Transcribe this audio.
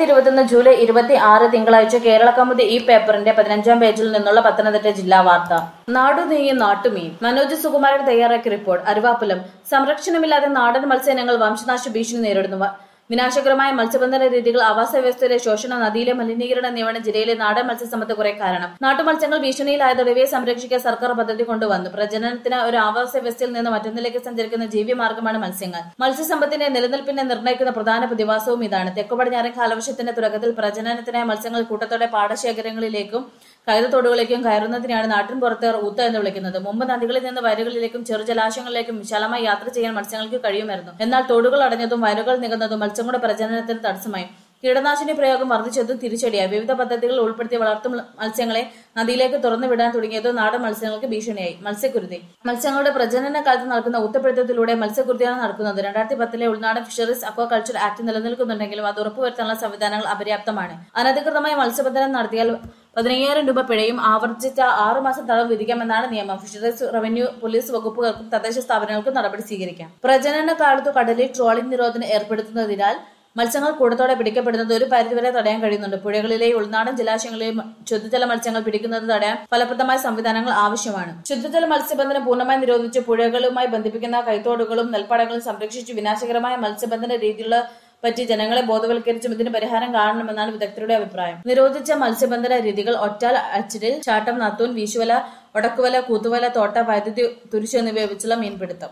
രണ്ടായിരത്തി ഇരുപത്തിയൊന്ന് ജൂലൈ ഇരുപത്തി ആറ് തിങ്കളാഴ്ച കേരള കൗമുദി ഈ പേപ്പറിന്റെ പതിനഞ്ചാം പേജിൽ നിന്നുള്ള പത്തനംതിട്ട ജില്ലാ വാർത്ത നാടുനീയും നാട്ടുമീൻ മനോജ് സുകുമാരൻ തയ്യാറാക്കിയ റിപ്പോർട്ട് അരുവാപ്പുലം സംരക്ഷണമില്ലാതെ നാടൻ മത്സ്യയിനങ്ങൾ വംശനാശ ഭീഷണി നേരിടുന്നു വ- വിനാശകരമായ മത്സ്യബന്ധന രീതികൾ ആവാസ വ്യവസ്ഥയിലെ ശോഷണം നദിയിലെ മലിനീകരണം എന്നിവയാണ് ജില്ലയിലെ നാടൻ മത്സ്യസമ്പത്ത് കുറെ കാരണം നാട്ടുമത്സ്യങ്ങൾ ഭീഷണിയിലായതോടെ ഇവയെ സംരക്ഷിക്കാൻ സർക്കാർ പദ്ധതി കൊണ്ടുവന്നു പ്രജനനത്തിന് ഒരു ആവാസ വ്യവസ്ഥയിൽ നിന്ന് മറ്റൊന്നിലേക്ക് സഞ്ചരിക്കുന്ന ജീവിമാർഗമാണ് മത്സ്യങ്ങൾ മത്സ്യസമ്പത്തിന്റെ നിലനിൽപ്പിനെ നിർണ്ണയിക്കുന്ന പ്രധാന പ്രതിഭാസവും ഇതാണ് തെക്കു പടിഞ്ഞാറൻ കാലവർഷത്തിന്റെ തുടക്കത്തിൽ പ്രജനനത്തിനായി മത്സ്യങ്ങൾ കൂട്ടത്തോടെ പാടശേഖരങ്ങളിലേക്കും കയറുതോടുകളിലേക്കും കയറുന്നതിനാണ് നാട്ടിൻ പുറത്ത് ഊത്ത എന്ന് വിളിക്കുന്നത് മുമ്പ് നദികളിൽ നിന്ന് വയലുകളിലേക്കും ചെറു ജലാശയങ്ങളിലേക്കും വിശാലമായി യാത്ര ചെയ്യാൻ മത്സ്യങ്ങൾക്ക് കഴിയുമായിരുന്നു എന്നാൽ തോടുകൾ അടഞ്ഞതും വയലുകൾ നികന്നതും മത്സ്യങ്ങളുടെ പ്രജനനത്തിന് തടസ്സമായി കീടനാശിനി പ്രയോഗം വർദ്ധിച്ചതും തിരിച്ചടിയായി വിവിധ പദ്ധതികൾ ഉൾപ്പെടുത്തി വളർത്തു മത്സ്യങ്ങളെ നദിയിലേക്ക് തുറന്നു വിടാൻ തുടങ്ങിയത് നാടൻ മത്സ്യങ്ങൾക്ക് ഭീഷണിയായി മത്സ്യക്കുരുതി മത്സ്യങ്ങളുടെ പ്രജനന കാലത്ത് നടക്കുന്ന ഊത്തപ്പെടുത്തത്തിലൂടെ മത്സ്യക്കുരുതിയാണ് നടക്കുന്നത് രണ്ടായിരത്തി പത്തിലെ ഉൾനാടൻ ഫിഷറീസ് അക്വാകൾച്ചർ ആക്ട് നിലനിൽക്കുന്നുണ്ടെങ്കിലും അത് ഉറപ്പുവരുത്താനുള്ള സംവിധാനങ്ങൾ അപര്യാപ്തമാണ് അനധികൃതമായി മത്സ്യബന്ധനം നടത്തിയാൽ പതിനയ്യായിരം രൂപ പിഴയും ആവർത്തിച്ച ആറു മാസം തടവ് വിധിക്കാമെന്നാണ് നിയമം ഫിഷറീസ് റവന്യൂ പോലീസ് വകുപ്പുകൾക്കും തദ്ദേശ സ്ഥാപനങ്ങൾക്കും നടപടി സ്വീകരിക്കാം പ്രജനന കാലത്തു കടലിൽ ട്രോളിംഗ് നിരോധനം ഏർപ്പെടുത്തുന്നതിനാൽ മത്സ്യങ്ങൾ കൂടത്തോടെ പിടിക്കപ്പെടുന്നത് ഒരു പരിധിവരെ തടയാൻ കഴിയുന്നുണ്ട് പുഴകളിലെയും ഉൾനാടൻ ജലാശയങ്ങളിലെയും ശുദ്ധജല മത്സ്യങ്ങൾ പിടിക്കുന്നത് തടയാൻ ഫലപ്രദമായ സംവിധാനങ്ങൾ ആവശ്യമാണ് ശുദ്ധജല മത്സ്യബന്ധനം പൂർണ്ണമായി നിരോധിച്ച് പുഴകളുമായി ബന്ധിപ്പിക്കുന്ന കൈത്തോടുകളും നെൽപ്പാടങ്ങളും സംരക്ഷിച്ച് വിനാശകരമായ മത്സ്യബന്ധന രീതിയുള്ള പറ്റി ജനങ്ങളെ ബോധവൽക്കരിച്ചും ഇതിന് പരിഹാരം കാണണമെന്നാണ് വിദഗ്ധരുടെ അഭിപ്രായം നിരോധിച്ച മത്സ്യബന്ധന രീതികൾ ഒറ്റാൽ അച്ചിരിൽ ചാട്ടം നത്തൂൻ വീശുവല ഒടക്കുവല കൂത്തുവല തോട്ട വൈദ്യുതി തുരിശ് എന്നിവ വെച്ചുള്ള മീൻപിടുത്തം